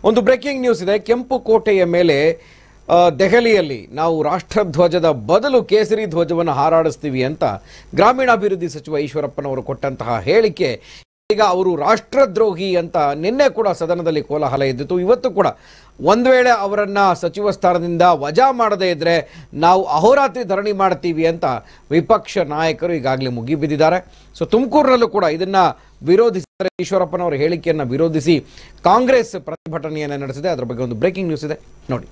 ಒಂದು breaking news ಇದೆ ಕೆಂಪು ಕೋಟೆಯ ಮೇಲೆ ಆ, ದೆಹಲಿಯಲ್ಲಿ ನಾವು ರಾಷ್ಟ್ರಧ್ವಜದ ಬದಲು ಕೇಸರಿ ಧ್ವಜವನ್ನು ಹಾರಾಡಿಸ್ತೀವಿ ಅಂತ ಗ್ರಾಮೀಣಾಭಿವೃದ್ಧಿ ಸಚಿವ ಈಶ್ವರಪ್ಪನವರು ಕೊಟ್ಟಂತಹ ಹೇಳಿಕೆ ಈಗ ಅವರು ರಾಷ್ಟ್ರದ್ರೋಹಿ ಅಂತ ನಿನ್ನೆ ಕೂಡ ಸದನದಲ್ಲಿ ಕೋಲಾಹಲ ಎದ್ದಿತು ಇವತ್ತು ಕೂಡ ಒಂದು ವೇಳೆ ಅವರನ್ನ ಸಚಿವ ಸ್ಥಾನದಿಂದ ವಜಾ ಮಾಡದೇ ಇದ್ರೆ ನಾವು ಅಹೋರಾತ್ರಿ ಧರಣಿ ಮಾಡ್ತೀವಿ ಅಂತ ವಿಪಕ್ಷ ನಾಯಕರು ಈಗಾಗಲೇ ಮುಗಿಬಿದ್ದಿದ್ದಾರೆ ಸೊ ತುಮಕೂರಿನಲ್ಲೂ ಕೂಡ ಇದನ್ನ ವಿರೋಧಿಸಿದರೆ ಈಶ್ವರಪ್ಪನವರ ಹೇಳಿಕೆಯನ್ನು ವಿರೋಧಿಸಿ ಕಾಂಗ್ರೆಸ್ ಪ್ರತಿಭಟನೆಯನ್ನು ನಡೆಸಿದೆ ಅದರ ಬಗ್ಗೆ ಒಂದು ಬ್ರೇಕಿಂಗ್ ನ್ಯೂಸ್ ಇದೆ ನೋಡಿ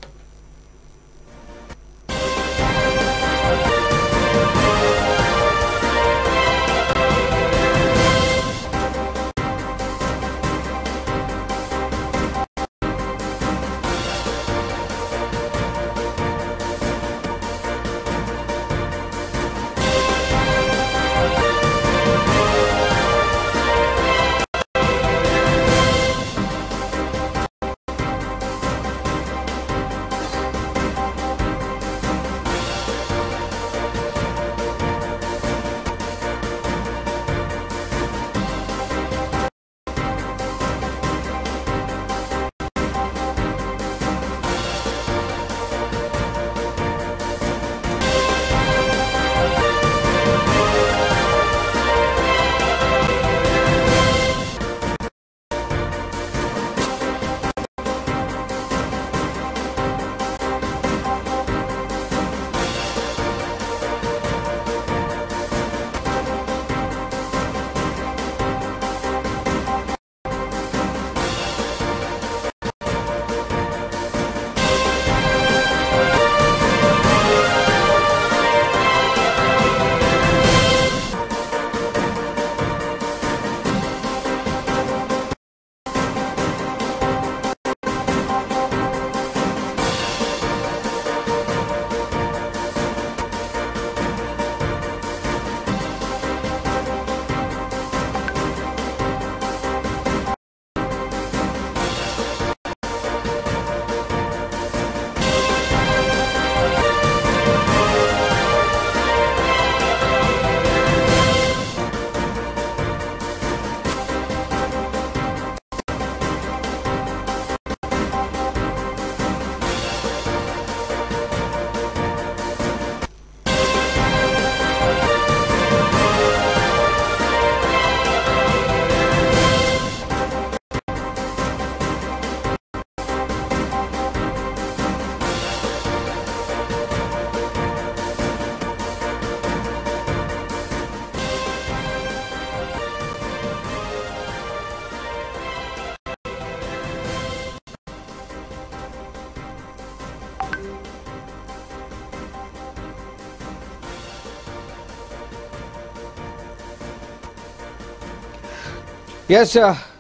ಎಸ್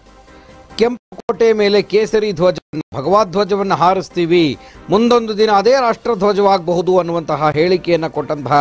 ಕೆಂಪು ಕೋಟೆ ಮೇಲೆ ಕೇಸರಿ ಧ್ವಜ ಭಗವದ್ ಧ್ವಜವನ್ನು ಹಾರಿಸ್ತೀವಿ ಮುಂದೊಂದು ದಿನ ಅದೇ ರಾಷ್ಟ್ರ ಧ್ವಜವಾಗಬಹುದು ಅನ್ನುವಂತಹ ಹೇಳಿಕೆಯನ್ನು ಕೊಟ್ಟಂತಹ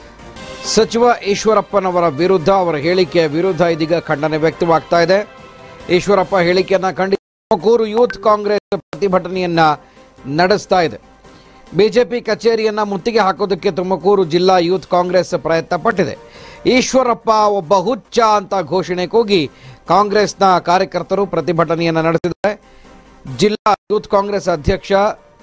ಸಚಿವ ಈಶ್ವರಪ್ಪನವರ ವಿರುದ್ಧ ಅವರ ಹೇಳಿಕೆಯ ವಿರುದ್ಧ ಇದೀಗ ಖಂಡನೆ ವ್ಯಕ್ತವಾಗ್ತಾ ಇದೆ ಈಶ್ವರಪ್ಪ ಹೇಳಿಕೆಯನ್ನ ಖಂಡಿಸಿ ತುಮಕೂರು ಯೂತ್ ಕಾಂಗ್ರೆಸ್ ಪ್ರತಿಭಟನೆಯನ್ನ ನಡೆಸ್ತಾ ಇದೆ ಬಿಜೆಪಿ ಕಚೇರಿಯನ್ನ ಮುತ್ತಿಗೆ ಹಾಕೋದಕ್ಕೆ ತುಮಕೂರು ಜಿಲ್ಲಾ ಯೂತ್ ಕಾಂಗ್ರೆಸ್ ಪ್ರಯತ್ನ ಪಟ್ಟಿದೆ ಈಶ್ವರಪ್ಪ ಒಬ್ಬ ಹುಚ್ಚ ಅಂತ ಘೋಷಣೆ ಕೂಗಿ ಕಾಂಗ್ರೆಸ್ನ ಕಾರ್ಯಕರ್ತರು ಪ್ರತಿಭಟನೆಯನ್ನ ನಡೆಸಿದ್ದಾರೆ ಜಿಲ್ಲಾ ಯೂತ್ ಕಾಂಗ್ರೆಸ್ ಅಧ್ಯಕ್ಷ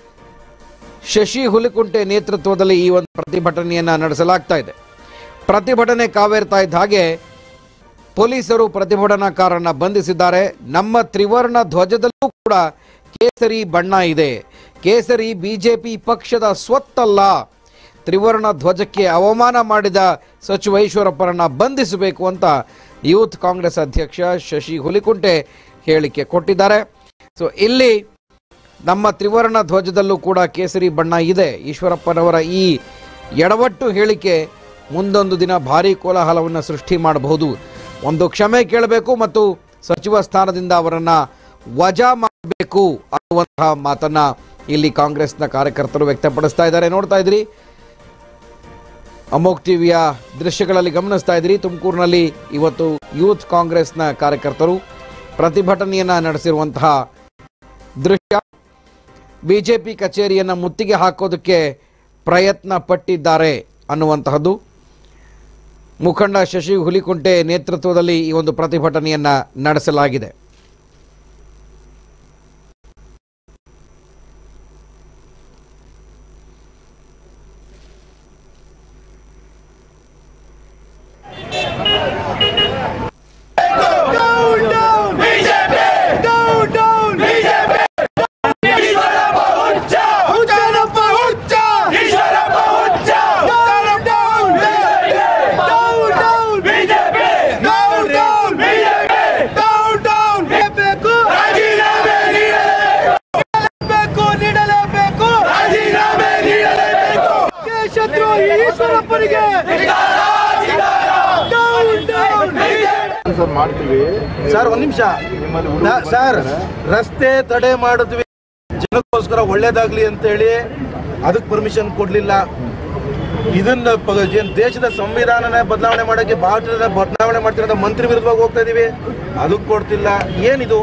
ಶಶಿ ಹುಲಿಕುಂಟೆ ನೇತೃತ್ವದಲ್ಲಿ ಈ ಒಂದು ಪ್ರತಿಭಟನೆಯನ್ನ ನಡೆಸಲಾಗ್ತಾ ಇದೆ ಪ್ರತಿಭಟನೆ ಕಾವೇರ್ತಾ ಇದ್ದ ಹಾಗೆ ಪೊಲೀಸರು ಪ್ರತಿಭಟನಾಕಾರನ್ನ ಬಂಧಿಸಿದ್ದಾರೆ ನಮ್ಮ ತ್ರಿವರ್ಣ ಧ್ವಜದಲ್ಲೂ ಕೂಡ ಕೇಸರಿ ಬಣ್ಣ ಇದೆ ಕೇಸರಿ ಬಿಜೆಪಿ ಪಕ್ಷದ ಸ್ವತ್ತಲ್ಲ ತ್ರಿವರ್ಣ ಧ್ವಜಕ್ಕೆ ಅವಮಾನ ಮಾಡಿದ ಸಚಿವ ಈಶ್ವರಪ್ಪರನ್ನ ಬಂಧಿಸಬೇಕು ಅಂತ ಯೂತ್ ಕಾಂಗ್ರೆಸ್ ಅಧ್ಯಕ್ಷ ಶಶಿ ಹುಲಿಕುಂಟೆ ಹೇಳಿಕೆ ಕೊಟ್ಟಿದ್ದಾರೆ ಸೊ ಇಲ್ಲಿ ನಮ್ಮ ತ್ರಿವರ್ಣ ಧ್ವಜದಲ್ಲೂ ಕೂಡ ಕೇಸರಿ ಬಣ್ಣ ಇದೆ ಈಶ್ವರಪ್ಪನವರ ಈ ಎಡವಟ್ಟು ಹೇಳಿಕೆ ಮುಂದೊಂದು ದಿನ ಭಾರಿ ಕೋಲಾಹಲವನ್ನು ಸೃಷ್ಟಿ ಮಾಡಬಹುದು ಒಂದು ಕ್ಷಮೆ ಕೇಳಬೇಕು ಮತ್ತು ಸಚಿವ ಸ್ಥಾನದಿಂದ ಅವರನ್ನ ವಜಾ ಮಾಡಬೇಕು ಅನ್ನುವಂತಹ ಮಾತನ್ನ ಇಲ್ಲಿ ಕಾಂಗ್ರೆಸ್ನ ಕಾರ್ಯಕರ್ತರು ವ್ಯಕ್ತಪಡಿಸ್ತಾ ಇದ್ದಾರೆ ನೋಡ್ತಾ ಇದ್ರಿ ಅಮೋಕ್ ಟಿವಿಯ ದೃಶ್ಯಗಳಲ್ಲಿ ಗಮನಿಸ್ತಾ ಇದ್ರಿ ತುಮಕೂರಿನಲ್ಲಿ ಇವತ್ತು ಯೂತ್ ಕಾಂಗ್ರೆಸ್ನ ಕಾರ್ಯಕರ್ತರು ಪ್ರತಿಭಟನೆಯನ್ನ ನಡೆಸಿರುವಂತಹ ದೃಶ್ಯ ಬಿಜೆಪಿ ಕಚೇರಿಯನ್ನು ಮುತ್ತಿಗೆ ಹಾಕೋದಕ್ಕೆ ಪ್ರಯತ್ನ ಪಟ್ಟಿದ್ದಾರೆ ಅನ್ನುವಂತಹದ್ದು ಮುಖಂಡ ಶಶಿ ಹುಲಿಕುಂಟೆ ನೇತೃತ್ವದಲ್ಲಿ ಈ ಒಂದು ಪ್ರತಿಭಟನೆಯನ್ನ ನಡೆಸಲಾಗಿದೆ ಸರ್ ಮಾಡ್ತೀವಿ ಸರ್ ಒಂದ್ ನಿಮಿಷ ನಿಮ್ಮಲ್ಲಿ ಹುಡುಗರು ಸರ್ ಬರ್ತಾರೆ. ರಸ್ತೆ ತಡೆ ಮಾಡಿದ್ವಿ ಜನಕ್ಕೋಸ್ಕರ ಒಳ್ಳೇದಾಗ್ಲಿ ಅಂತ ಹೇಳಿ ಅದಕ್ಕೆ ಪರ್ಮಿಷನ್ ಕೊಡ್ಲಿಲ್ಲ ಇದನ್ನ ಪ- ಏನ್ ದೇಶದ ಸಂವಿಧಾನನ ಬದಲಾವಣೆ ಮಾಡಕ್ಕೆ ಭಾರತದ ಬದಲಾವಣೆ ಮಾಡ್ತಿರೋ ಮಂತ್ರಿ ವಿರುದ್ಧವಾಗಿ ಹೋಗ್ತಾ ಇದೀವಿ ಅದಕ್ಕೆ ಕೊಡ್ತಿಲ್ಲ ಏನಿದು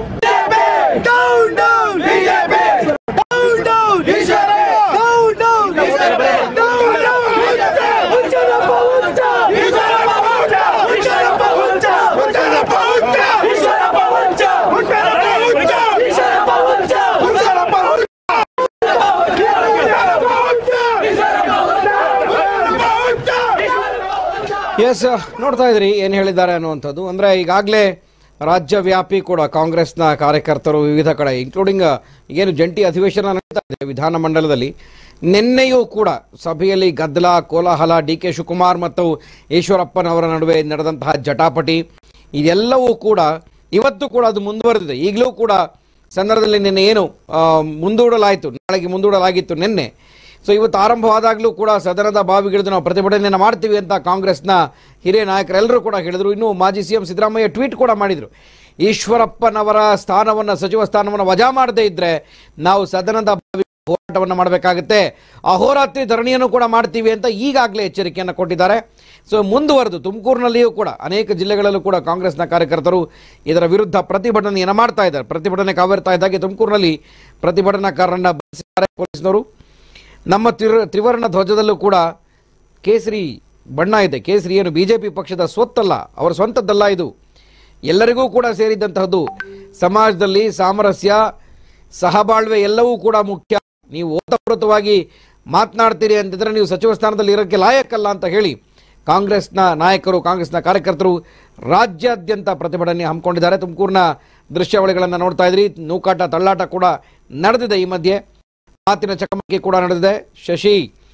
ಎಸ್ ನೋಡ್ತಾ ಇದ್ರಿ ಏನು ಹೇಳಿದ್ದಾರೆ ಅನ್ನುವಂಥದ್ದು ಅಂದರೆ ಈಗಾಗಲೇ ರಾಜ್ಯವ್ಯಾಪಿ ಕೂಡ ಕಾಂಗ್ರೆಸ್ನ ಕಾರ್ಯಕರ್ತರು ವಿವಿಧ ಕಡೆ ಇನ್ಕ್ಲೂಡಿಂಗ್ ಏನು ಜಂಟಿ ಅಧಿವೇಶನ ನಡೀತಾ ಇದೆ ವಿಧಾನಮಂಡಲದಲ್ಲಿ ನಿನ್ನೆಯೂ ಕೂಡ ಸಭೆಯಲ್ಲಿ ಗದ್ದಲ ಕೋಲಾಹಲ ಡಿ ಕೆ ಶಿವಕುಮಾರ್ ಮತ್ತು ಈಶ್ವರಪ್ಪನವರ ನಡುವೆ ನಡೆದಂತಹ ಜಟಾಪಟಿ ಇದೆಲ್ಲವೂ ಕೂಡ ಇವತ್ತು ಕೂಡ ಅದು ಮುಂದುವರೆದಿದೆ ಈಗಲೂ ಕೂಡ ಸಂದರ್ಭದಲ್ಲಿ ನಿನ್ನೆ ಏನು ಆ, ಮುಂದೂಡಲಾಯಿತು ನಾಳೆಗೆ ಮುಂದೂಡಲಾಗಿತ್ತು ನಿನ್ನೆ ಸೊ ಇವತ್ತು ಆರಂಭವಾದಾಗಲೂ ಕೂಡ ಸದನದ ಬಾವಿಗಿಳಿದು ನಾವು ಪ್ರತಿಭಟನೆಯನ್ನು ಮಾಡ್ತೀವಿ ಅಂತ ಕಾಂಗ್ರೆಸ್ನ ಹಿರಿಯ ನಾಯಕರೆಲ್ಲರೂ ಕೂಡ ಹೇಳಿದರು ಇನ್ನು ಮಾಜಿ ಸಿ ಎಂ ಸಿದ್ದರಾಮಯ್ಯ ಟ್ವೀಟ್ ಕೂಡ ಮಾಡಿದರು ಈಶ್ವರಪ್ಪನವರ ಸ್ಥಾನವನ್ನು ಸಚಿವ ಸ್ಥಾನವನ್ನು ವಜಾ ಮಾಡದೇ ಇದ್ದರೆ ನಾವು ಸದನದ ಬಾವಿ ಹೋರಾಟವನ್ನು ಮಾಡಬೇಕಾಗುತ್ತೆ ಅಹೋರಾತ್ರಿ ಧರಣಿಯನ್ನು ಕೂಡ ಮಾಡ್ತೀವಿ ಅಂತ ಈಗಾಗಲೇ ಎಚ್ಚರಿಕೆಯನ್ನು ಕೊಟ್ಟಿದ್ದಾರೆ ಸೊ ಮುಂದುವರೆದು ತುಮಕೂರಿನಲ್ಲಿಯೂ ಕೂಡ ಅನೇಕ ಜಿಲ್ಲೆಗಳಲ್ಲೂ ಕೂಡ ಕಾಂಗ್ರೆಸ್ನ ಕಾರ್ಯಕರ್ತರು ಇದರ ವಿರುದ್ಧ ಪ್ರತಿಭಟನೆಯನ್ನು ಮಾಡ್ತಾ ಇದ್ದಾರೆ ಪ್ರತಿಭಟನೆ ಕಾವೇರ್ತಾ ಇದ್ದಾಗೆ ತುಮಕೂರಿನಲ್ಲಿ ಪ್ರತಿಭಟನಾಕಾರರನ್ನ ಬಂಧಿಸಿದ್ದಾರೆ ಪೊಲೀಸ್ನವರು ನಮ್ಮ ತ್ರಿವರ್ ತ್ರಿವರ್ಣ ಧ್ವಜದಲ್ಲೂ ಕೂಡ ಕೇಸರಿ ಬಣ್ಣ ಇದೆ ಕೇಸರಿ ಏನು ಬಿ ಜೆ ಪಿ ಪಕ್ಷದ ಸ್ವತ್ತಲ್ಲ ಅವರ ಸ್ವಂತದ್ದಲ್ಲ ಇದು ಎಲ್ಲರಿಗೂ ಕೂಡ ಸೇರಿದಂತಹದ್ದು ಸಮಾಜದಲ್ಲಿ ಸಾಮರಸ್ಯ ಸಹಬಾಳ್ವೆ ಎಲ್ಲವೂ ಕೂಡ ಮುಖ್ಯ ನೀವು ಓತಪ್ರೋತವಾಗಿ ಮಾತನಾಡ್ತೀರಿ ಅಂತಿದ್ರೆ ನೀವು ಸಚಿವ ಸ್ಥಾನದಲ್ಲಿ ಇರೋಕ್ಕೆ ಲಾಯಕ್ಕಲ್ಲ ಅಂತ ಹೇಳಿ ಕಾಂಗ್ರೆಸ್ನ ನಾಯಕರು ಕಾಂಗ್ರೆಸ್ನ ಕಾರ್ಯಕರ್ತರು ರಾಜ್ಯಾದ್ಯಂತ ಪ್ರತಿಭಟನೆ ಹಮ್ಮಿಕೊಂಡಿದ್ದಾರೆ ತುಮಕೂರಿನ ದೃಶ್ಯಾವಳಿಗಳನ್ನು ನೋಡ್ತಾ ಇದ್ರಿ ನೂಕಾಟ ತಳ್ಳಾಟ ಕೂಡ ನಡೆದಿದೆ ಈ ಮಧ್ಯೆ ಮಾತಿನ ಚಕಮಕಿ ಕೂಡ ನಡೆದಿದೆ ಶಶಿ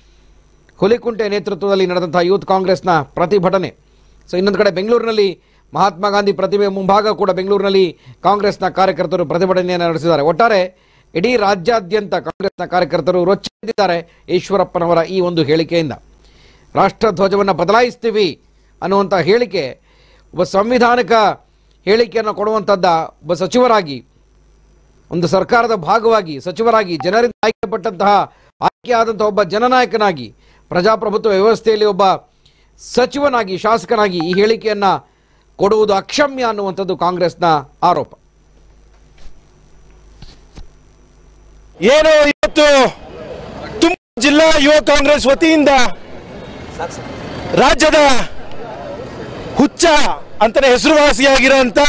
ಹುಲಿಕುಂಟೆ ನೇತೃತ್ವದಲ್ಲಿ ನಡೆದಂತಹ ಯೂತ್ ಕಾಂಗ್ರೆಸ್ನ ಪ್ರತಿಭಟನೆ ಸೊ ಇನ್ನೊಂದು ಕಡೆ ಬೆಂಗಳೂರಿನಲ್ಲಿ ಮಹಾತ್ಮ ಗಾಂಧಿ ಪ್ರತಿಮೆ ಮುಂಭಾಗ ಕೂಡ ಬೆಂಗಳೂರಿನಲ್ಲಿ ಕಾಂಗ್ರೆಸ್ನ ಕಾರ್ಯಕರ್ತರು ಪ್ರತಿಭಟನೆಯನ್ನು ನಡೆಸಿದ್ದಾರೆ ಒಟ್ಟಾರೆ ಇಡೀ ರಾಜ್ಯಾದ್ಯಂತ ಕಾಂಗ್ರೆಸ್ನ ಕಾರ್ಯಕರ್ತರು ರೊಚ್ಚಿದ್ದಾರೆ ಈಶ್ವರಪ್ಪನವರ ಈ ಒಂದು ಹೇಳಿಕೆಯಿಂದ ರಾಷ್ಟ್ರಧ್ವಜವನ್ನು ಬದಲಾಯಿಸ್ತೀವಿ ಅನ್ನುವಂಥ ಹೇಳಿಕೆ ಒಬ್ಬ ಸಂವಿಧಾನಿಕ ಹೇಳಿಕೆಯನ್ನು ಕೊಡುವಂಥದ್ದ ಒಬ್ಬ ಸಚಿವರಾಗಿ ಒಂದು ಸರ್ಕಾರದ ಭಾಗವಾಗಿ ಸಚಿವರಾಗಿ ಜನರಿಂದ ಆಯ್ಕೆಪಟ್ಟಂತಹ ಆಯ್ಕೆಯಾದಂತಹ ಒಬ್ಬ ಜನನಾಯಕನಾಗಿ ಪ್ರಜಾಪ್ರಭುತ್ವ ವ್ಯವಸ್ಥೆಯಲ್ಲಿ ಒಬ್ಬ ಸಚಿವನಾಗಿ ಶಾಸಕನಾಗಿ ಈ ಹೇಳಿಕೆಯನ್ನ ಕೊಡುವುದು ಅಕ್ಷಮ್ಯ ಅನ್ನುವಂಥದ್ದು ಕಾಂಗ್ರೆಸ್ನ ಆರೋಪ ಏನು ಇವತ್ತು ತುಮಕೂರು ಜಿಲ್ಲಾ ಯುವ ಕಾಂಗ್ರೆಸ್ ವತಿಯಿಂದ ರಾಜ್ಯದ ಹುಚ್ಚ ಅಂತಾನೆ ಹೆಸರುವಾಸಿಯಾಗಿರೋಂಥ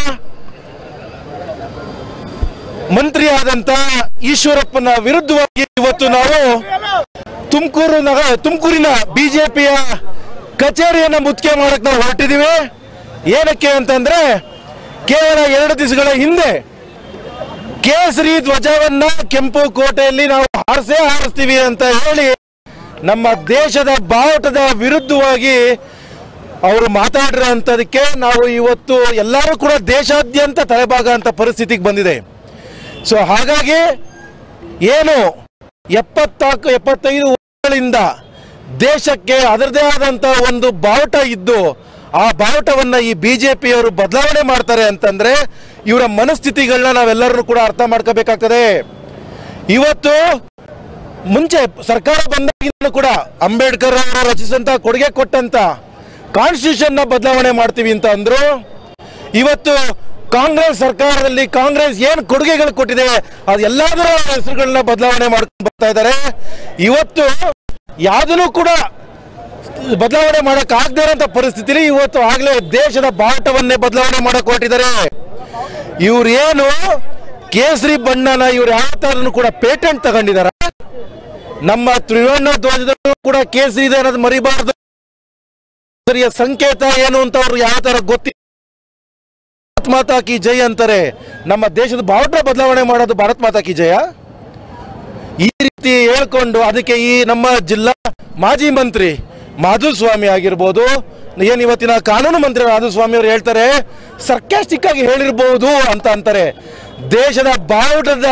ಮಂತ್ರಿಯಾದಂತ ಈಶ್ವರಪ್ಪನ ವಿರುದ್ಧವಾಗಿ ಇವತ್ತು ನಾವು ತುಮಕೂರು ನಗ ತುಮಕೂರಿನ ಬಿಜೆಪಿಯ ಕಚೇರಿಯನ್ನ ಮುತ್ತಿಗೆ ಮಾಡಕ್ ನಾವು ಹೊರಟಿದೀವಿ ಏನಕ್ಕೆ ಅಂತಂದ್ರೆ ಕೇವಲ ಎರಡು ದಿವಸಗಳ ಹಿಂದೆ ಕೇಸರಿ ಧ್ವಜವನ್ನ ಕೆಂಪು ಕೋಟೆಯಲ್ಲಿ ನಾವು ಹಾರಿಸೇ ಹಾರಿಸ್ತೀವಿ ಅಂತ ಹೇಳಿ ನಮ್ಮ ದೇಶದ ಬಾವುಟದ ವಿರುದ್ಧವಾಗಿ ಅವರು ಮಾತಾಡಿರೋಂಥದಕ್ಕೆ ನಾವು ಇವತ್ತು ಎಲ್ಲರೂ ಕೂಡ ದೇಶಾದ್ಯಂತ ತಲೆಬಾಗ ಅಂತ ಪರಿಸ್ಥಿತಿಗೆ ಬಂದಿದೆ ಸೊ ಹಾಗಾಗಿ ಏನು ಎಪ್ಪತ್ತಾಕು ಎಪ್ಪತ್ತೈದು ವರ್ಷಗಳಿಂದ ದೇಶಕ್ಕೆ ಅದರದೇ ಆದಂತ ಒಂದು ಬಾವುಟ ಇದ್ದು ಆ ಬಾವುಟವನ್ನ ಈ ಬಿಜೆಪಿಯವರು ಬದಲಾವಣೆ ಮಾಡ್ತಾರೆ ಅಂತಂದ್ರೆ ಇವರ ಮನಸ್ಥಿತಿಗಳನ್ನ ನಾವೆಲ್ಲರೂ ಕೂಡ ಅರ್ಥ ಮಾಡ್ಕೋಬೇಕಾಗ್ತದೆ ಇವತ್ತು ಮುಂಚೆ ಸರ್ಕಾರ ಬಂದಾಗಿಂದ ಕೂಡ ಅಂಬೇಡ್ಕರ್ ಅವರು ರಚಿಸಿದಂತ ಕೊಡುಗೆ ಕೊಟ್ಟಂತ ಕಾನ್ಸ್ಟಿಟ್ಯೂಷನ್ ನ ಬದಲಾವಣೆ ಮಾಡ್ತೀವಿ ಅಂತ ಅಂದ್ರು ಇವತ್ತು ಕಾಂಗ್ರೆಸ್ ಸರ್ಕಾರದಲ್ಲಿ ಕಾಂಗ್ರೆಸ್ ಏನ್ ಕೊಡುಗೆಗಳು ಕೊಟ್ಟಿದೆ ಅದೆಲ್ಲದರ ಹೆಸರುಗಳನ್ನ ಬದಲಾವಣೆ ಮಾಡ್ಕೊಂಡು ಬರ್ತಾ ಇದ್ದಾರೆ ಇವತ್ತು ಯಾವ್ದನ್ನು ಕೂಡ ಬದಲಾವಣೆ ಮಾಡಕ್ ಆಗದೇ ಇರೋಂಥ ಪರಿಸ್ಥಿತಿಲಿ ಇವತ್ತು ಆಗ್ಲೇ ದೇಶದ ಬಾವುಟವನ್ನೇ ಬದಲಾವಣೆ ಮಾಡಕ್ ಹೊರಟಿದ್ದಾರೆ ಇವ್ರು ಏನು ಕೇಸರಿ ಬಣ್ಣನ ಇವ್ರು ಯಾವ ತರನು ಕೂಡ ಪೇಟೆಂಟ್ ತಗೊಂಡಿದಾರ ನಮ್ಮ ತ್ರಿವರ್ಣ ಧ್ವಜದಲ್ಲೂ ಕೂಡ ಕೇಸರಿ ಇದೆ ಅನ್ನೋದು ಮರಿಬಾರ್ದು ಸರಿಯ ಸಂಕೇತ ಏನು ಅಂತ ಅವ್ರು ಯಾವ ತರ ಗೊತ್ತಿ ಭಾರತ್ ಮಾತಾ ಕಿ ಜೈ ಅಂತಾರೆ ನಮ್ಮ ದೇಶದ ಬಾವುಟ ಬದಲಾವಣೆ ಮಾಡೋದು ಭಾರತ್ ಮಾತಾ ಕಿ ಜಯ ಈ ರೀತಿ ಹೇಳ್ಕೊಂಡು ಅದಕ್ಕೆ ಈ ನಮ್ಮ ಜಿಲ್ಲಾ ಮಾಜಿ ಮಂತ್ರಿ ಮಾಧುಸ್ವಾಮಿ ಆಗಿರ್ಬೋದು ಏನ್ ಇವತ್ತಿನ ಕಾನೂನು ಮಂತ್ರಿ ಮಾಧುಸ್ವಾಮಿ ಅವರು ಹೇಳ್ತಾರೆ ಸರ್ಕಾಸ್ಟಿಕ್ ಆಗಿ ಹೇಳಿರ್ಬೋದು ಅಂತ ಅಂತಾರೆ ದೇಶದ ಬಾವುಟದ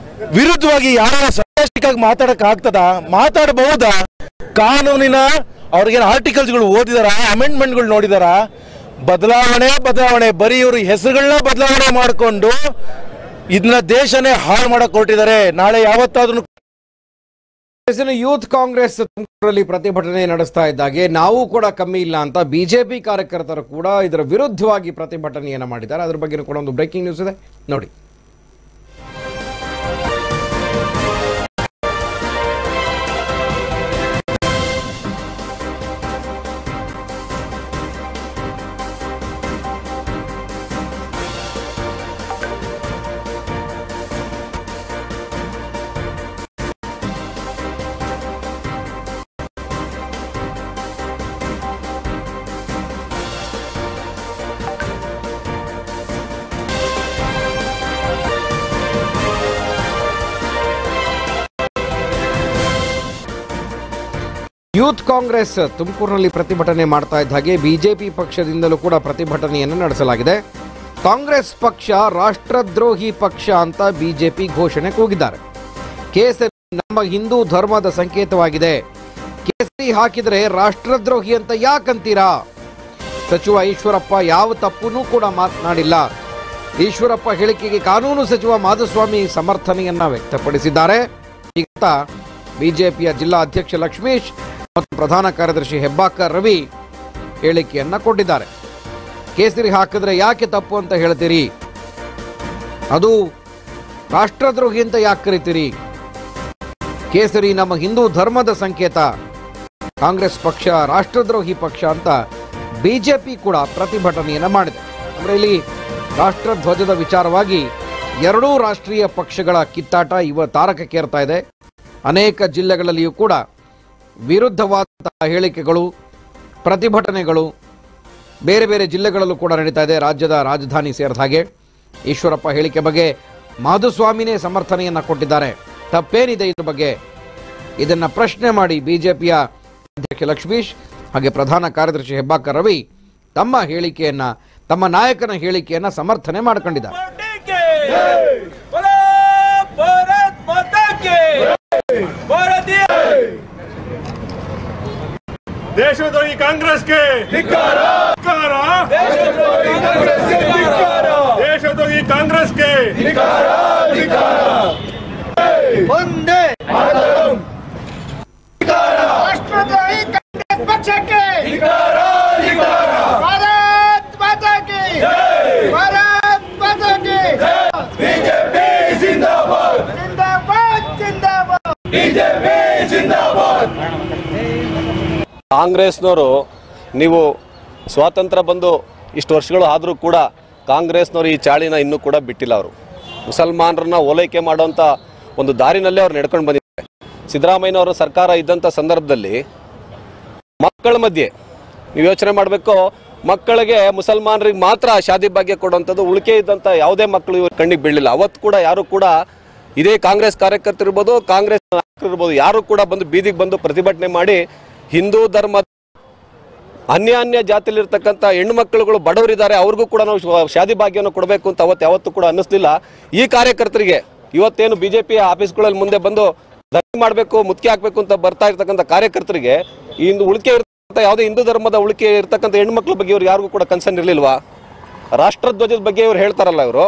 ವಿರುದ್ಧವಾಗಿ ಯಾರ ಸರ್ಕಾಸ್ಟಿಕ್ ಆಗಿ ಮಾತಾಡಕ್ ಆಗ್ತದ ಮಾತಾಡಬಹುದಾ ಕಾನೂನಿನ ಅವ್ರಿಗೇನು ಆರ್ಟಿಕಲ್ಸ್ಗಳು ಓದಿದಾರ ಅಮೆಂಡ್ಮೆಂಟ್ಗಳು ನೋಡಿದಾರ ಬದಲಾವಣೆ ಬದಲಾವಣೆ ಬರೀ ಇವರು ಹೆಸರುಗಳನ್ನ ಬದಲಾವಣೆ ಮಾಡಿಕೊಂಡು ಇದನ್ನ ದೇಶನೇ ಹಾಳು ಮಾಡಕ್ ಹೊರಟಿದ್ದಾರೆ ನಾಳೆ ಯಾವತ್ತಾದ್ರೂ ಕಾಂಗ್ರೆಸ್ಸಿನ ಯೂತ್ ಕಾಂಗ್ರೆಸ್ ತುಮಕೂರಲ್ಲಿ ಪ್ರತಿಭಟನೆ ನಡೆಸ್ತಾ ಇದ್ದಾಗೆ ನಾವು ಕೂಡ ಕಮ್ಮಿ ಇಲ್ಲ ಅಂತ ಬಿಜೆಪಿ ಕಾರ್ಯಕರ್ತರು ಕೂಡ ಇದರ ವಿರುದ್ಧವಾಗಿ ಪ್ರತಿಭಟನೆಯನ್ನ ಮಾಡಿದ್ದಾರೆ ಅದ್ರ ಬಗ್ಗೆ ಕೂಡ ಒಂದು ಬ್ರೇಕಿಂಗ್ ನ್ಯೂಸ್ ಇದೆ ನೋಡಿ ಯೂತ್ ಕಾಂಗ್ರೆಸ್ ತುಮಕೂರಿನಲ್ಲಿ ಪ್ರತಿಭಟನೆ ಮಾಡ್ತಾ ಇದ್ದ ಹಾಗೆ ಬಿಜೆಪಿ ಪಕ್ಷದಿಂದಲೂ ಕೂಡ ಪ್ರತಿಭಟನೆಯನ್ನು ನಡೆಸಲಾಗಿದೆ ಕಾಂಗ್ರೆಸ್ ಪಕ್ಷ ರಾಷ್ಟ್ರದ್ರೋಹಿ ಪಕ್ಷ ಅಂತ ಬಿಜೆಪಿ ಘೋಷಣೆ ಕೂಗಿದ್ದಾರೆ ಕೇಸರಿ ನಮ್ಮ ಹಿಂದೂ ಧರ್ಮದ ಸಂಕೇತವಾಗಿದೆ ಕೇಸರಿ ಹಾಕಿದರೆ ರಾಷ್ಟ್ರದ್ರೋಹಿ ಅಂತ ಯಾಕಂತೀರಾ ಸಚಿವ ಈಶ್ವರಪ್ಪ ಯಾವ ತಪ್ಪುನೂ ಕೂಡ ಮಾತನಾಡಿಲ್ಲ ಈಶ್ವರಪ್ಪ ಹೇಳಿಕೆಗೆ ಕಾನೂನು ಸಚಿವ ಮಾಧುಸ್ವಾಮಿ ಸಮರ್ಥನೆಯನ್ನ ವ್ಯಕ್ತಪಡಿಸಿದ್ದಾರೆ ಈಗ ಬಿಜೆಪಿಯ ಜಿಲ್ಲಾ ಅಧ್ಯಕ್ಷ ಲಕ್ಷ್ಮೀಶ್ ಮತ್ತು ಪ್ರಧಾನ ಕಾರ್ಯದರ್ಶಿ ಹೆಬ್ಬಾಕರ್ ರವಿ ಹೇಳಿಕೆಯನ್ನ ಕೊಟ್ಟಿದ್ದಾರೆ ಕೇಸರಿ ಹಾಕಿದ್ರೆ ಯಾಕೆ ತಪ್ಪು ಅಂತ ಹೇಳ್ತೀರಿ ಅದು ರಾಷ್ಟ್ರದ್ರೋಹಿ ಅಂತ ಯಾಕೆ ಕರಿತೀರಿ ಕೇಸರಿ ನಮ್ಮ ಹಿಂದೂ ಧರ್ಮದ ಸಂಕೇತ ಕಾಂಗ್ರೆಸ್ ಪಕ್ಷ ರಾಷ್ಟ್ರದ್ರೋಹಿ ಪಕ್ಷ ಅಂತ ಬಿಜೆಪಿ ಕೂಡ ಪ್ರತಿಭಟನೆಯನ್ನ ಮಾಡಿದೆ ಅಂದ್ರೆ ಇಲ್ಲಿ ರಾಷ್ಟ್ರಧ್ವಜದ ವಿಚಾರವಾಗಿ ಎರಡೂ ರಾಷ್ಟ್ರೀಯ ಪಕ್ಷಗಳ ಕಿತ್ತಾಟ ಇವ ತಾರಕಕ್ಕೇರ್ತಾ ಇದೆ ಅನೇಕ ಜಿಲ್ಲೆಗಳಲ್ಲಿಯೂ ಕೂಡ ವಿರುದ್ಧವಾದಂತಹ ಹೇಳಿಕೆಗಳು ಪ್ರತಿಭಟನೆಗಳು ಬೇರೆ ಬೇರೆ ಜಿಲ್ಲೆಗಳಲ್ಲೂ ಕೂಡ ನಡೀತಾ ಇದೆ ರಾಜ್ಯದ ರಾಜಧಾನಿ ಸೇರಿದ ಹಾಗೆ ಈಶ್ವರಪ್ಪ ಹೇಳಿಕೆ ಬಗ್ಗೆ ಮಾಧುಸ್ವಾಮಿನೇ ಸಮರ್ಥನೆಯನ್ನ ಕೊಟ್ಟಿದ್ದಾರೆ ತಪ್ಪೇನಿದೆ ಇದ್ರ ಬಗ್ಗೆ ಇದನ್ನ ಪ್ರಶ್ನೆ ಮಾಡಿ ಬಿಜೆಪಿಯ ಅಧ್ಯಕ್ಷ ಲಕ್ಷ್ಮೀಶ್ ಹಾಗೆ ಪ್ರಧಾನ ಕಾರ್ಯದರ್ಶಿ ಹೆಬ್ಬಾಕರ್ ರವಿ ತಮ್ಮ ಹೇಳಿಕೆಯನ್ನ ತಮ್ಮ ನಾಯಕನ ಹೇಳಿಕೆಯನ್ನ ಸಮರ್ಥನೆ ಮಾಡ್ಕೊಂಡಿದ್ದಾರೆ बोलो भारत माता की भारतीय ದೇಶದ್ರೋಹಿ ಕಾಂಗ್ರೆಸ್ಗೆ ಧಿಕ್ಕಾರ. ದೇಶದ್ರೋಹಿ ಕಾಂಗ್ರೆಸ್ಗೆ ರಾಷ್ಟ್ರದ್ರೋಹಿ ಕಾಂಗ್ರೆಸ್ ಪಕ್ಷಕ್ಕೆ ಭಾರತ್ ಮಾತಾ ಕಿ ಭಾರತ್ ಮಾತಾ ಕಿ ಜಿಂದಾಬಾದ್ ಜಿಂದಾಬಾದ್ ಕಾಂಗ್ರೆಸ್ನವರು ನೀವು ಸ್ವಾತಂತ್ರ್ಯ ಬಂದು ಇಷ್ಟು ವರ್ಷಗಳು ಆದರೂ ಕೂಡ ಕಾಂಗ್ರೆಸ್ನವರು ಈ ಚಾಳಿನ ಇನ್ನೂ ಕೂಡ ಬಿಟ್ಟಿಲ್ಲ ಅವರು ಮುಸಲ್ಮಾನರನ್ನ ಓಲೈಕೆ ಮಾಡುವಂಥ ಒಂದು ದಾರಿನಲ್ಲೇ ಅವ್ರು ನಡ್ಕೊಂಡು ಬಂದಿದ್ದಾರೆ ಸಿದ್ದರಾಮಯ್ಯನವರ ಸರ್ಕಾರ ಇದ್ದಂಥ ಸಂದರ್ಭದಲ್ಲಿ ಮಕ್ಕಳ ಮಧ್ಯೆ ನೀವು ಯೋಚನೆ ಮಾಡಬೇಕು ಮಕ್ಕಳಿಗೆ ಮುಸಲ್ಮಾನರಿಗೆ ಮಾತ್ರ ಶಾದಿ ಭಾಗ್ಯ ಕೊಡುವಂಥದ್ದು ಉಳಿಕೆ ಇದ್ದಂಥ ಯಾವುದೇ ಮಕ್ಕಳು ಇವ್ರ ಕಣ್ಣಿಗೆ ಬೀಳಲಿಲ್ಲ ಅವತ್ತು ಕೂಡ ಯಾರು ಕೂಡ ಇದೇ ಕಾಂಗ್ರೆಸ್ ಕಾರ್ಯಕರ್ತರು ಇರ್ಬೋದು ಕಾಂಗ್ರೆಸ್ ನಾಯಕರು ಇರ್ಬೋದು ಯಾರು ಕೂಡ ಬಂದು ಬೀದಿಗೆ ಬಂದು ಪ್ರತಿಭಟನೆ ಮಾಡಿ ಹಿಂದೂ ಧರ್ಮ ಅನ್ಯಾನ್ಯ ಜಾತಿಲಿರ್ತಕ್ಕಂಥ ಹೆಣ್ಣು ಮಕ್ಕಳುಗಳು ಬಡವರಿದ್ದಾರೆ ಅವ್ರಿಗೂ ಕೂಡ ನಾವು ಶಾ- ಶಾದಿ ಭಾಗ್ಯವನ್ನು ಕೊಡಬೇಕು ಅಂತ ಅವತ್ತು ಯಾವತ್ತೂ ಕೂಡ ಅನ್ನಿಸ್ಲಿಲ್ಲ ಈ ಕಾರ್ಯಕರ್ತರಿಗೆ ಇವತ್ತೇನು ಬಿಜೆಪಿಯ ಆಫೀಸ್ಗಳಲ್ಲಿ ಮುಂದೆ ಬಂದು ಧರಣಿ ಮಾಡಬೇಕು ಮುತ್ಕೆ ಹಾಕಬೇಕು ಅಂತ ಬರ್ತಾ ಇರ್ತಕ್ಕಂಥ ಕಾರ್ಯಕರ್ತರಿಗೆ ಈ ಒಂದು ಉಳಿಕೆ ಇರ್ತಕ್ಕಂಥ ಯಾವುದೇ ಹಿಂದೂ ಧರ್ಮದ ಉಳಿಕೆ ಇರ್ತಕ್ಕಂಥ ಹೆಣ್ಮಕ್ಳ ಬಗ್ಗೆ ಇವ್ರು ಯಾರಿಗೂ ಕೂಡ ಕನ್ಸರ್ನ್ ಇರಲಿಲ್ವಾ ರಾಷ್ಟ್ರಧ್ವಜದ ಬಗ್ಗೆ ಇವ್ರು ಹೇಳ್ತಾರಲ್ಲ ಇವರು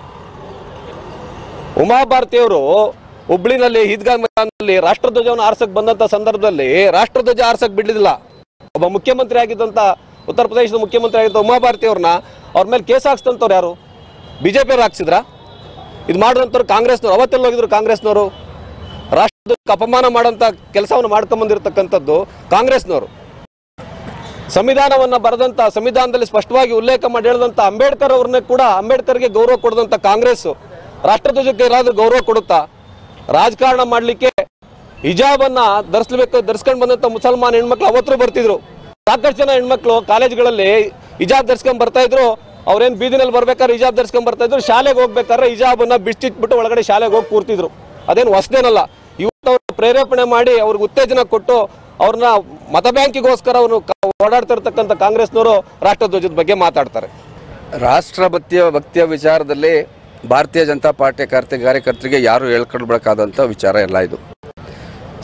ಉಮಾಭಾರತಿಯವರು ಹುಬ್ಳಿನಲ್ಲಿ ಈದ್ಗಾ ಮೈದಾನದಲ್ಲಿ ರಾಷ್ಟ್ರಧ್ವಜವನ್ನು ಆರ್ಸಕ್ ಬಂದಂತ ಸಂದರ್ಭದಲ್ಲಿ ರಾಷ್ಟ್ರಧ್ವಜ ಆರ್ಸಕ್ ಬಿಡಲಿಲ್ಲ ಒಬ್ಬ ಮುಖ್ಯಮಂತ್ರಿ ಆಗಿದ್ದಂತ ಉತ್ತರ ಪ್ರದೇಶದ ಮುಖ್ಯಮಂತ್ರಿ ಆಗಿದ್ದ ಉಮಾಭಾರತಿ ಅವ್ರನ್ನ ಅವ್ರ ಮೇಲೆ ಕೇಸ್ ಹಾಕ್ಸ್ತಂತವ್ರು ಯಾರು ಬಿಜೆಪಿ ಅವ್ರು ಹಾಕ್ಸಿದ್ರ ಇದು ಮಾಡಿದಂಥವ್ರು ಕಾಂಗ್ರೆಸ್ನವ್ರು ಅವತ್ತೆಲ್ಲ ಹೋಗಿದ್ರು ಕಾಂಗ್ರೆಸ್ನವರು ರಾಷ್ಟ್ರಧ್ವಜಕ್ಕೆ ಅಪಮಾನ ಮಾಡೋಂಥ ಕೆಲಸವನ್ನು ಮಾಡ್ಕೊಂಬಂದಿರತಕ್ಕಂಥದ್ದು ಕಾಂಗ್ರೆಸ್ನವರು ಸಂವಿಧಾನವನ್ನ ಬರೆದಂತ ಸಂವಿಧಾನದಲ್ಲಿ ಸ್ಪಷ್ಟವಾಗಿ ಉಲ್ಲೇಖ ಮಾಡಿ ಹೇಳಿದಂತ ಅಂಬೇಡ್ಕರ್ ಅವ್ರನ್ನೇ ಕೂಡ ಅಂಬೇಡ್ಕರ್ಗೆ ಗೌರವ ಕೊಡದಂತ ಕಾಂಗ್ರೆಸ್ ರಾಷ್ಟ್ರಧ್ವಜಕ್ಕೆ ಏನಾದ್ರೂ ಗೌರವ ಕೊಡುತ್ತಾ ರಾಜಕಾರಣ ಮಾಡ್ಲಿಕ್ಕೆ ಹಿಜಾಬನ್ನ ಧರಿಸ್ಬೇಕು ಧರಿಸ್ಕೊಂಡು ಬಂದಂತ ಮುಸಲ್ಮಾನ್ ಹೆಣ್ಮಕ್ಳು ಅವತ್ತು ಬರ್ತಿದ್ರು ಸಾಕಷ್ಟು ಜನ ಹೆಣ್ಮಕ್ಳು ಕಾಲೇಜ್ಗಳಲ್ಲಿ ಹಿಜಾಬ್ ಧರಿಸ್ಕೊಂಡ್ ಬರ್ತಾ ಇದ್ರು ಅವ್ರೇನ್ ಬೀದಿನಲ್ಲಿ ಬರ್ಬೇಕಾದ್ರೆ ಹಿಜಾಬ್ ಧರಿಸ್ಕೊಂಡ್ ಬರ್ತಾ ಇದ್ರು ಶಾಲೆಗೆ ಹೋಗ್ಬೇಕಾದ್ರೆ ಹಿಜಾಬನ್ನ ಬಿಚ್ಚಿಟ್ಬಿಟ್ಟು ಒಳಗಡೆ ಶಾಲೆಗೆ ಹೋಗಿ ಕೂರ್ತಿದ್ರು ಅದೇನು ಹೊಸದೇನಲ್ಲ ಇವತ್ತು ಅವ್ರನ್ನ ಪ್ರೇರೇಪಣೆ ಮಾಡಿ ಅವ್ರಿಗೆ ಉತ್ತೇಜನ ಕೊಟ್ಟು ಅವ್ರನ್ನ ಮತ ಬ್ಯಾಂಕಿಗೋಸ್ಕರ ಅವರು ಓಡಾಡ್ತಿರ್ತಕ್ಕಂಥ ಕಾಂಗ್ರೆಸ್ನವರು ರಾಷ್ಟ್ರಧ್ವಜದ ಬಗ್ಗೆ ಮಾತಾಡ್ತಾರೆ ರಾಷ್ಟ್ರ ಭಕ್ತಿಯ ಭಕ್ತಿಯ ವಿಚಾರದಲ್ಲಿ ಭಾರತೀಯ ಜನತಾ ಪಾರ್ಟಿ ಕಾರ್ಯ ಕಾರ್ಯಕರ್ತರಿಗೆ ಯಾರು ಹೇಳ್ಕೊಳ್ಬೇಕಾದಂಥ ವಿಚಾರ ಎಲ್ಲ ಇದು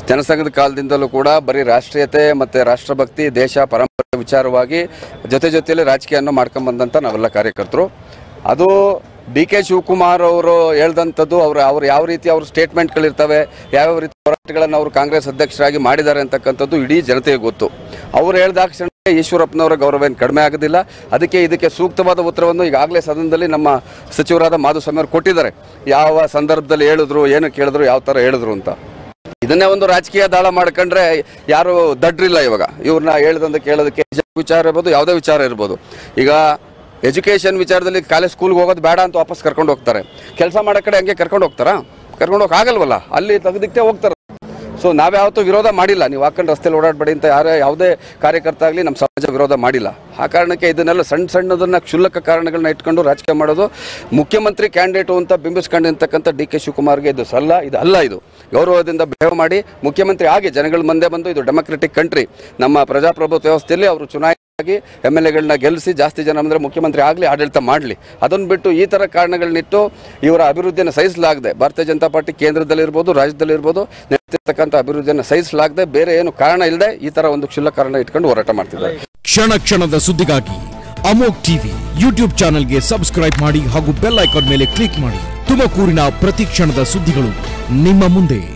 ಜನಸಂಘದ ಕಾಲದಿಂದಲೂ ಕೂಡ ಬರೀ ರಾಷ್ಟ್ರೀಯತೆ ಮತ್ತು ರಾಷ್ಟ್ರಭಕ್ತಿ ದೇಶ ಪರಂಪರೆ ವಿಚಾರವಾಗಿ ಜೊತೆ ಜೊತೆಯಲ್ಲಿ ರಾಜಕೀಯವನ್ನು ಮಾಡ್ಕೊಂಬಂದಂಥ ನಾವೆಲ್ಲ ಕಾರ್ಯಕರ್ತರು ಅದು ಡಿ ಕೆ ಶಿವಕುಮಾರ್ ಅವರು ಹೇಳ್ದಂಥದ್ದು ಅವ್ರು ಅವ್ರು ಯಾವ ರೀತಿ ಅವ್ರ ಸ್ಟೇಟ್ಮೆಂಟ್ಗಳಿರ್ತವೆ ಯಾವ್ಯಾವ ರೀತಿ ಹೋರಾಟಗಳನ್ನು ಅವರು ಕಾಂಗ್ರೆಸ್ ಅಧ್ಯಕ್ಷರಾಗಿ ಮಾಡಿದ್ದಾರೆ ಅಂತಕ್ಕಂಥದ್ದು ಇಡೀ ಜನತೆಗೆ ಗೊತ್ತು ಅವ್ರು ಹೇಳ್ದಾಕ್ಷಣ ಈಶ್ವರಪ್ಪನವರ ಗೌರವ ಏನು ಕಡಿಮೆ ಆಗೋದಿಲ್ಲ ಅದಕ್ಕೆ ಇದಕ್ಕೆ ಸೂಕ್ತವಾದ ಉತ್ತರವನ್ನು ಈಗಾಗಲೇ ಸದನದಲ್ಲಿ ನಮ್ಮ ಸಚಿವರಾದ ಮಾಧುಸ್ವಾಮಿ ಅವರು ಕೊಟ್ಟಿದ್ದಾರೆ ಯಾವ ಸಂದರ್ಭದಲ್ಲಿ ಹೇಳಿದ್ರು ಏನು ಕೇಳಿದ್ರು ಯಾವ ಥರ ಹೇಳಿದ್ರು ಅಂತ ಇದನ್ನೇ ಒಂದು ರಾಜಕೀಯ ದಾಳ ಮಾಡ್ಕೊಂಡ್ರೆ ಯಾರು ದಡ್ರಿಲ್ಲ ಇವಾಗ ಇವ್ರನ್ನ ಹೇಳ್ದಂತ ಕೇಳೋದಕ್ಕೆ ವಿಚಾರ ಇರ್ಬೋದು ಯಾವುದೇ ವಿಚಾರ ಇರ್ಬೋದು ಈಗ ಎಜುಕೇಷನ್ ವಿಚಾರದಲ್ಲಿ ಕಾಲೇಜ್ ಸ್ಕೂಲ್ಗೆ ಹೋಗೋದು ಬೇಡ ಅಂತ ವಾಪಸ್ ಕರ್ಕೊಂಡು ಹೋಗ್ತಾರೆ ಕೆಲಸ ಮಾಡೋ ಕಡೆ ಹಂಗೆ ಕರ್ಕೊಂಡು ಹೋಗ್ತಾರಾ ಕರ್ಕೊಂಡು ಹೋಗಕ್ಕೆ ಆಗಲ್ವಲ್ಲ ಅಲ್ಲಿ ತೆಗೆದಿಕ್ಕೆ ಹೋಗ್ತಾರೆ ಸೊ ನಾವ್ಯಾವತ್ತೂ ವಿರೋಧ ಮಾಡಿಲ್ಲ ನೀವು ಹಾಕೊಂಡು ರಸ್ತೆಯಲ್ಲಿ ಓಡಾಡಬೇಡಿ ಅಂತ ಯಾರೇ ಯಾವುದೇ ಕಾರ್ಯಕರ್ತ ಆಗಲಿ ನಮ್ಮ ಸಮಾಜ ವಿರೋಧ ಮಾಡಿಲ್ಲ ಆ ಕಾರಣಕ್ಕೆ ಇದನ್ನೆಲ್ಲ ಸಣ್ಣ ಸಣ್ಣದನ್ನ ಕ್ಷುಲ್ಲಕ ಕಾರಣಗಳನ್ನ ಇಟ್ಕೊಂಡು ರಾಜಕೀಯ ಮಾಡೋದು ಮುಖ್ಯಮಂತ್ರಿ ಕ್ಯಾಂಡಿಡೇಟು ಅಂತ ಬಿಂಬಿಸ್ಕೊಂಡಿರ್ತಕ್ಕಂಥ ಡಿ ಕೆ ಶಿವಕುಮಾರ್ಗೆ ಇದು ಸಲ್ಲ ಇದು ಅಲ್ಲ ಇದು ಗೌರವದಿಂದ ಬಿಹೇವ್ ಮಾಡಿ ಮುಖ್ಯಮಂತ್ರಿ ಆಗಿ ಜನಗಳ ಮುಂದೆ ಬಂದು ಇದು ಡೆಮೊಕ್ರೆಟಿಕ್ ಕಂಟ್ರಿ ನಮ್ಮ ಪ್ರಜಾಪ್ರಭುತ್ವ ವ್ಯವಸ್ಥೆಯಲ್ಲಿ ಅವರು ಚುನಾಯಿತರಾಗಿ ಎಮ್ ಎಲ್ ಎಗಳನ್ನ ಗೆಲ್ಲಿಸಿ ಜಾಸ್ತಿ ಜನ ಅಂದರೆ ಮುಖ್ಯಮಂತ್ರಿ ಆಗಲಿ ಆಡಳಿತ ಮಾಡಲಿ ಅದನ್ನು ಬಿಟ್ಟು ಈ ಥರ ಕಾರಣಗಳನ್ನಿಟ್ಟು ಇವರ ಅಭಿವೃದ್ಧಿಯನ್ನು ಸಹಿಸಲಾಗದೆ ಭಾರತೀಯ ಜನತಾ ಪಾರ್ಟಿ ಕೇಂದ್ರದಲ್ಲಿರ್ಬೋದು ರಾಜ್ಯದಲ್ಲಿರ್ಬೋದು ನಡೆತಿರ್ತಕ್ಕಂಥ ಅಭಿವೃದ್ಧಿಯನ್ನು ಸಹಿಸಲಾಗದೆ ಬೇರೆ ಏನು ಕಾರಣ ಇಲ್ಲದೆ ಈ ಥರ ಒಂದು ಕ್ಷುಲ್ಲಕ ಕಾರಣ ಇಟ್ಕೊಂಡು ಹೋರಾಟ ಮಾಡ್ತಿದ್ದಾರೆ ಕ್ಷಣ ಕ್ಷಣದ ಸುದ್ದಿಗಾಗಿ ಅಮೋಕ್ ಟಿವಿ ಯೂಟ್ಯೂಬ್ ಚಾನೆಲ್ಗೆ ಸಬ್ಸ್ಕ್ರೈಬ್ ಮಾಡಿ ಹಾಗೂ ಬೆಲ್ ಐಕಾನ್ ಮೇಲೆ ಕ್ಲಿಕ್ ಮಾಡಿ ತುಮಕೂರಿನ ಪ್ರತಿ ಕ್ಷಣದ ಸುದ್ದಿಗಳು ನಿಮ್ಮ ಮುಂದೆ